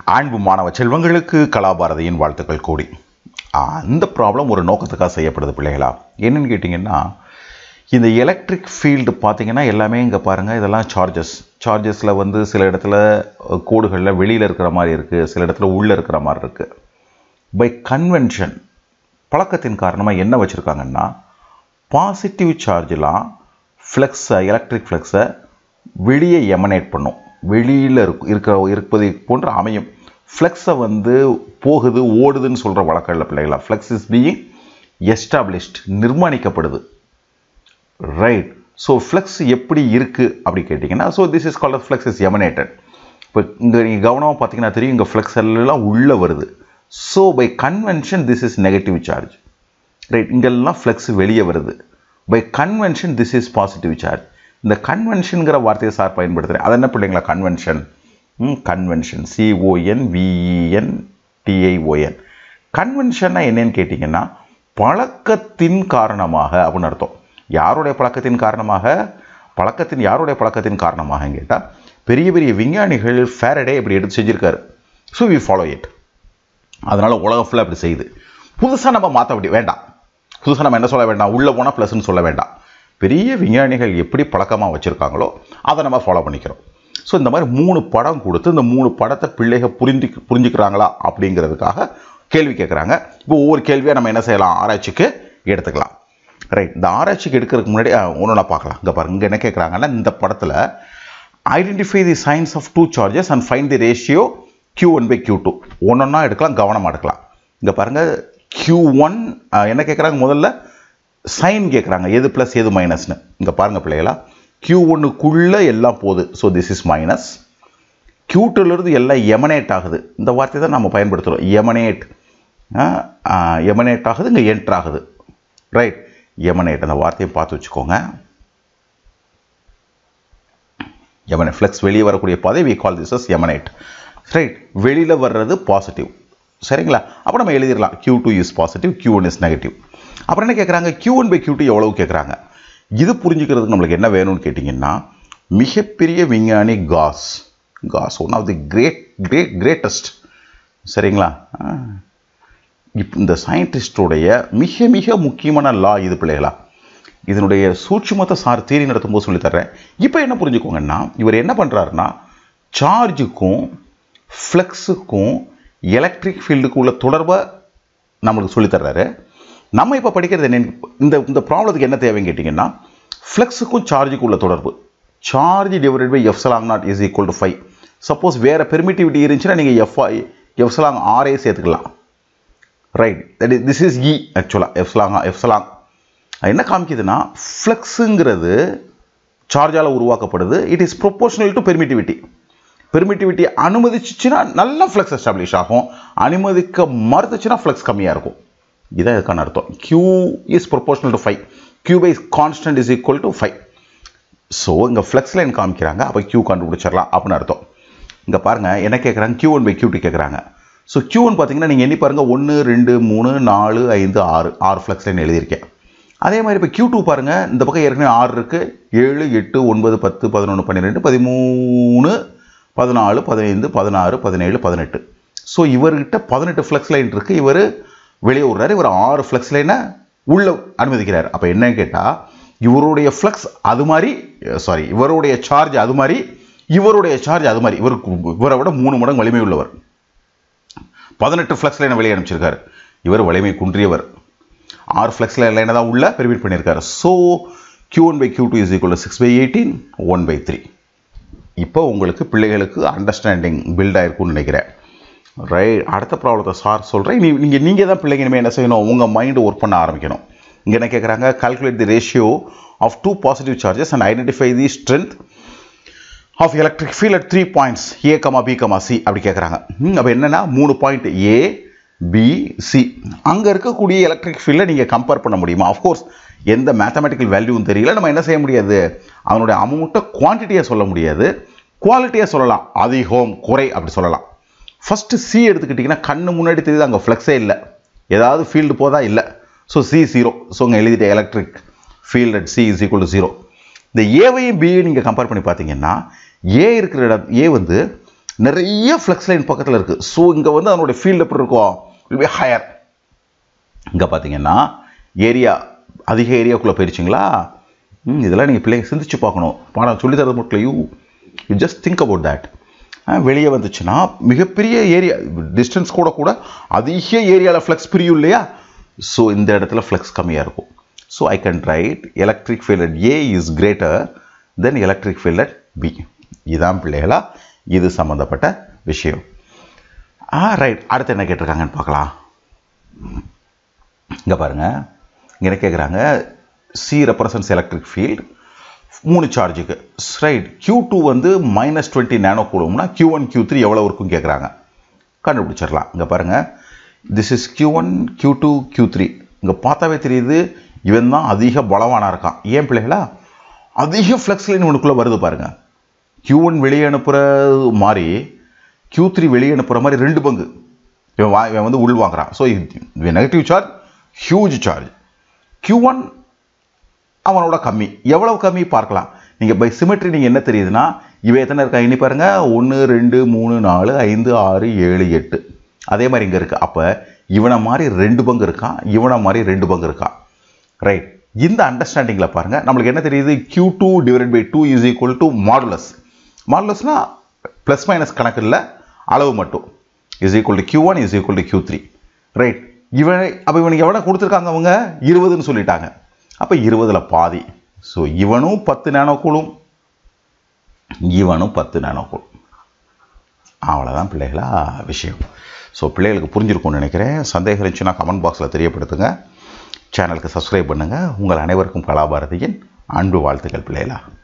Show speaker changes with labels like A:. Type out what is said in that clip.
A: அன்பு மாணவ செல்வங்களுக்கு கலாபாரதியின் வாழ்த்துக்கள் கூடி அந்த ப்ராப்ளம் ஒரு நோக்கத்துக்காக செய்யப்படுது பிள்ளைகளா என்னன்னு கேட்டிங்கன்னா இந்த எலக்ட்ரிக் ஃபீல்டு பார்த்தீங்கன்னா எல்லாமே இங்கே பாருங்கள் இதெல்லாம் சார்ஜஸ் சார்ஜஸில் வந்து சில இடத்துல கோடுகளில் வெளியில் இருக்கிற மாதிரி இருக்குது சில இடத்துல உள்ளே இருக்கிற மாதிரி இருக்குது பை கன்வென்ஷன் பழக்கத்தின் காரணமாக என்ன வச்சுருக்காங்கன்னா பாசிட்டிவ் சார்ஜெலாம் ஃப்ளெக்ஸை எலக்ட்ரிக் ஃப்ளெக்ஸை வெளியே எமனேட் பண்ணும் வெளியில் இருக்கு இருக்கிற இருப்பதை போன்று அமையும் ஃப்ளெக்ஸை வந்து போகுது ஓடுதுன்னு சொல்கிற வழக்கம் இல்லை பிள்ளைகளா ஃப்ளெக்ஸ் இஸ் பீயிங் எஸ்டாப்ளிஷ்ட் நிர்மாணிக்கப்படுது ரைட் ஸோ ஃப்ளெக்ஸ் எப்படி இருக்குது அப்படி கேட்டிங்கன்னா so this is called flux is emanated இப்போ இங்கே நீங்கள் கவனமாக பார்த்தீங்கன்னா தெரியும் இங்கே ஃப்ளெக்ஸ் எல்லாம் உள்ளே வருது so by convention this is negative charge right இங்கெல்லாம் ஃப்ளெக்ஸ் வெளியே வருது by convention this is positive charge இந்த கன்வென்ஷனுங்கிற வார்த்தையை சார் பயன்படுத்துகிறேன் அது என்ன பிள்ளைங்களா convention convention C O N V E N T I O N கன்வென்ஷன்னா என்னன்னு கேட்டிங்கன்னா பழக்கத்தின் காரணமாக அப்படின்னு அர்த்தம் யாருடைய பழக்கத்தின் காரணமாக பழக்கத்தின் யாருடைய பழக்கத்தின் காரணமாக கேட்டால் பெரிய பெரிய விஞ்ஞானிகள் ஃபேரடே இப்படி எடுத்து செஞ்சுருக்காரு ஸோ வி ஃபாலோ இட் அதனால் உலகம் ஃபுல்லாக இப்படி செய்யுது புதுசாக நம்ம மாற்ற வேண்டிய வேண்டாம் புதுசாக நம்ம என்ன சொல்ல வேண்டாம் உள்ளே போனால் ப்ளஸ்ன்னு சொல்ல வேண்டாம் பெரிய விஞ்ஞானிகள் எப்படி பழக்கமாக வச்சுருக்காங்களோ அதை நம்ம ஃபாலோ பண்ணிக்கிறோம் ஸோ இந்த மாதிரி மூணு படம் கொடுத்து இந்த மூணு படத்தை பிள்ளைகள் புரிஞ்சு புரிஞ்சுக்கிறாங்களா அப்படிங்கிறதுக்காக கேள்வி கேட்குறாங்க இப்போ ஒவ்வொரு கேள்வியாக நம்ம என்ன செய்யலாம் ஆராய்ச்சிக்கு எடுத்துக்கலாம் ரைட் இந்த ஆராய்ச்சிக்கு எடுக்கிறதுக்கு முன்னாடி ஒன்று நான் பார்க்கலாம் இங்கே பாருங்க இங்கே என்ன கேட்குறாங்கன்னா இந்த படத்தில் identify the signs of two charges and find the ratio q one by q two ஒன்றொன்னா எடுக்கலாம் கவனமாக எடுக்கலாம் இங்கே பாருங்கள் கியூ ஒன் என்ன கேட்குறாங்க முதல்ல சைன் கேட்குறாங்க எது ப்ளஸ் எது மைனஸ்னு இங்கே பாருங்கள் பிள்ளைகளா கியூ ஒன்றுக்குள்ளே எல்லாம் போகுது so this is minus q டூலேருந்து எல்லாம் எமனேட் ஆகுது இந்த வார்த்தை தான் நம்ம பயன்படுத்துகிறோம் எமனேட் எமனேட் ஆகுது இங்கே என்ட்ரு ஆகுது ரைட் எமனேட் அந்த வார்த்தையை பார்த்து வச்சுக்கோங்க எமனேட் ஃப்ளெக்ஸ் வெளியே வரக்கூடிய பாதை we call this as emanate right வெளியில் வர்றது பாசிட்டிவ் சரிங்களா அப்போ நம்ம எழுதிடலாம் q two is positive q one is negative அப்புறம் என்ன கேட்குறாங்க q one by q two எவ்வளவு கேட்குறாங்க இது புரிஞ்சுக்கிறதுக்கு நம்மளுக்கு என்ன வேணும்னு கேட்டிங்கன்னா மிகப்பெரிய விஞ்ஞானி Gauss Gauss one of the great great greatest சரிங்களா இப் இந்த சயின்டிஸ்டோடைய மிக மிக முக்கியமான லா இது பிள்ளைகளா இதனுடைய சூட்சுமத்தை சார் தீரி நடத்தும் போது சொல்லித்தர்றேன் இப்போ என்ன புரிஞ்சுக்கோங்கன்னா இவர் என்ன பண்ணுறாருன்னா சார்ஜுக்கும் ஃப்ளெக்ஸுக்கும் எலக்ட்ரிக் ஃபீல்டுக்கு உள்ள தொடர்பை நம்மளுக்கு சொல்லித்தர்றாரு நம்ம இப்போ படிக்கிறது என்ன இந்த இந்த ப்ராப்ளத்துக்கு என்ன தேவைன்னு கேட்டிங்கன்னா ஃப்ளெக்ஸுக்கும் சார்ஜுக்கும் உள்ள தொடர்பு charge divided by epsilon naught is equal to five suppose வேறு பெர்மிட்டிவிட்டி இருந்துச்சுன்னா நீங்கள் எஃப் எஃப்சலாங் ஆரே சேர்த்துக்கலாம் right that is this is இ ஆக்சுவலாக எஃப்சலாங் எஃப்சலாங் என்ன காமிக்குதுன்னா ஃப்ளெக்ஸுங்கிறது சார்ஜால் உருவாக்கப்படுது it is proportional to permittivity permittivity அனுமதிச்சுன்னா நல்லா ஃப்ளெக்ஸ் எஸ்டாப்ளிஷ் ஆகும் அனுமதிக்க மறுத்துச்சுன்னா ஃப்ளெக்ஸ் கம்மியாக இருக்கும் இதான் இதுக்கான அர்த்தம் q is proportional to five q by constant is equal to five so இங்கே ஃப்ளெக்ஸ் லைன் காமிக்கிறாங்க அப்போ கியூ கண்டுபிடிச்சிடலாம் அப்படின்னு அர்த்தம் இங்கே பாருங்கள் என்ன கேட்குறாங்க q one by q two கேட்குறாங்க ஸோ கியூ ஒன் பார்த்தீங்கன்னா நீங்கள் எண்ணி பாருங்கள் ஒன்று ரெண்டு மூணு நாலு ஐந்து ஆறு ஆறு ஃப்ளெக்ஸ் லைன் எழுதியிருக்கேன் அதே மாதிரி இப்போ கியூ டூ பாருங்கள் இந்த பக்கம் ஏற்கனவே ஆறு இருக்குது ஏழு எட்டு ஒன்பது பத்து பதினொன்று பன்னிரெண்டு பதிமூணு பதினாலு பதினைந்து பதினாறு பதினேழு பதினெட்டு ஸோ இவர்கிட்ட பதினெட்டு ஃப்ளெக்ஸ் லைன் இருக்குது இவர் வெளியே விடுறாரு இவர் ஆறு ஃப்ளெக்ஸ் லைனை உள்ளே அனுமதிக்கிறார் அப்போ என்னன்னு கேட்டால் இவருடைய ஃப்ளக்ஸ் அது மாதிரி சாரி இவருடைய சார்ஜ் அது மாதிரி இவருடைய சார்ஜ் அது மாதிரி இவருக்கு இவரை விட மூணு மடங்கு வலிமை உள்ளவர் பதினெட்டு ஃப்ளக்ஸ் லைனை வெளியே அனுப்பிச்சிருக்காரு இவர் வலிமை குன்றியவர் ஆறு ஃப்ளக்ஸ் லைனை தான் உள்ள பெர்மிட் பண்ணியிருக்காரு so q one by q two is equal six by eighteen one by three இப்போ உங்களுக்கு பிள்ளைகளுக்கு அண்டர்ஸ்டாண்டிங் பில்ட் ஆயிருக்கும்னு நினைக்கிறேன் ரைட் அடுத்த ப்ராப்ளத்தை சார் சொல்கிறேன் நீ நீங்கள் நீங்கள் தான் பிள்ளைங்க இனிமேல் என்ன செய்யணும் உங்கள் மைண்டு ஒர்க் பண்ண ஆரம்பிக்கணும் இங்கே என்ன கேட்குறாங்க calculate the ratio of two positive charges and identify the strength of electric field at three points A comma B comma C அப்படி கேட்குறாங்க அப்போ என்னென்னா மூணு பாயிண்ட் ஏ பி சி அங்கே இருக்கக்கூடிய எலக்ட்ரிக் ஃபீல்டை நீங்கள் கம்பேர் பண்ண முடியுமா அஃப்கோர்ஸ் எந்த மேத்தமெட்டிக்கல் வேல்யூவும் தெரியல நம்ம என்ன செய்ய முடியாது அதனுடைய அமௌண்ட்டை குவான்டிட்டியாக சொல்ல முடியாது குவாலிட்டியாக சொல்லலாம் அதிகம் குறை அப்படி சொல்லலாம் ஃபஸ்ட்டு சி எடுத்துக்கிட்டிங்கன்னா கண்ணு முன்னாடி தெரியுது அங்கே ஃப்ளெக்ஸே இல்லை ஏதாவது ஃபீல்டு போதா இல்லை ஸோ சி ஜீரோ ஸோ இங்கே எழுதிட்ட electric field at C is equal to zero இந்த ஏவையும் பியையும் நீங்கள் கம்பேர் பண்ணி பார்த்தீங்கன்னா ஏ இருக்கிற இடம் ஏ வந்து நிறைய ஃப்ளக்ஸ் லைன் பக்கத்தில் இருக்குது ஸோ இங்கே வந்து அதனுடைய ஃபீல்டு எப்படி இருக்கும் வில் பி ஹையர் இங்கே பார்த்தீங்கன்னா ஏரியா அதிக ஏரியாக்குள்ளே போயிடுச்சிங்களா ம் இதெல்லாம் நீங்கள் பிள்ளைங்க சிந்திச்சு பார்க்கணும் பாடம் சொல்லி தரது மட்டும் you you just think about that வெளியே வந்துச்சுன்னா மிகப்பெரிய ஏரியா டிஸ்டன்ஸ் கூட கூட அதிக ஏரியாவில் ஃப்ளக்ஸ் பிரியும் இல்லையா ஸோ இந்த இடத்துல ஃப்ளக்ஸ் கம்மியாக இருக்கும் so I can write electric field at A is greater than electric field at B இதான் பிள்ளைகளா இது சம்மந்தப்பட்ட விஷயம் ஆ ரைட் அடுத்து என்ன கேட்டிருக்காங்கன்னு பார்க்கலாம் இங்கே பாருங்கள் இங்கே என்ன கேட்குறாங்க சி ரெப்ரசன்ஸ் எலக்ட்ரிக் ஃபீல்டு மூணு சார்ஜுக்கு ரைட் Q2 டூ வந்து மைனஸ் டுவெண்ட்டி நேனோ கூலும்னா Q1 ஒன் க்யூ த்ரீ எவ்வளோ இருக்கும் கேட்குறாங்க கண்டுபிடிச்சிடலாம் இங்கே பாருங்கள் this is Q1 one q two q three இங்கே பார்த்தாவே தெரியுது இவன் தான் அதிக பலவானா இருக்கான் ஏன் பிள்ளைகளா அதிக ஃப்ளக்ஸ் லைன் இவனுக்குள்ளே வருது பாருங்கள் Q1 ஒன் வெளியே அனுப்புகிறது மாதிரி Q3 த்ரீ வெளியே அனுப்புகிற மாதிரி ரெண்டு பங்கு இவன் வா இவன் வந்து உள் வாங்குறான் ஸோ இது negative charge huge charge Q1 one அவனோட கம்மி எவ்வளவு கம்மி பார்க்கலாம் நீங்கள் பை சிமெட்ரி நீங்கள் என்ன தெரியுதுன்னா இவன் எத்தனை இருக்கா இனி பாருங்க ஒன்று ரெண்டு மூணு நாலு ஐந்து ஆறு ஏழு எட்டு அதே மாதிரி இங்கே இருக்குது அப்போ இவனை மாதிரி ரெண்டு பங்கு இருக்கான் இவனை மாதிரி ரெண்டு பங்கு இருக்கான் ரைட் இந்த அண்டர்ஸ்டாண்டிங்கில் பாருங்கள் நம்மளுக்கு என்ன தெரியுது Q2 two divide by two is equal to modulus மாடுலஸ்னா ப்ளஸ் மைனஸ் கணக்கு இல்லை அளவு மட்டும் is equal to Q1 one is equal to Q3 three right இவன் அப்போ இவனுக்கு எவ்வளோ கொடுத்துருக்காங்க அவங்க இருபதுன்னு சொல்லிட்டாங்க அப்போ இருபதில் பாதி ஸோ இவனும் பத்து நேனோ கூலும் இவனும் பத்து நேனோ கூலும் அவ்வளோதான் பிள்ளைகளா விஷயம் ஸோ பிள்ளைகளுக்கு புரிஞ்சிருக்கும்னு நினைக்கிறேன் சந்தேகம் இருந்துச்சுன்னா கமெண்ட் பாக்ஸில் தெரியப்படுத்துங்க சேனலுக்கு சப்ஸ்கிரைப் பண்ணுங்கள் உங்கள் அனைவருக்கும் கலாபாரதியின் அன்பு வாழ்த்துக்கள் பிள்ளைகளா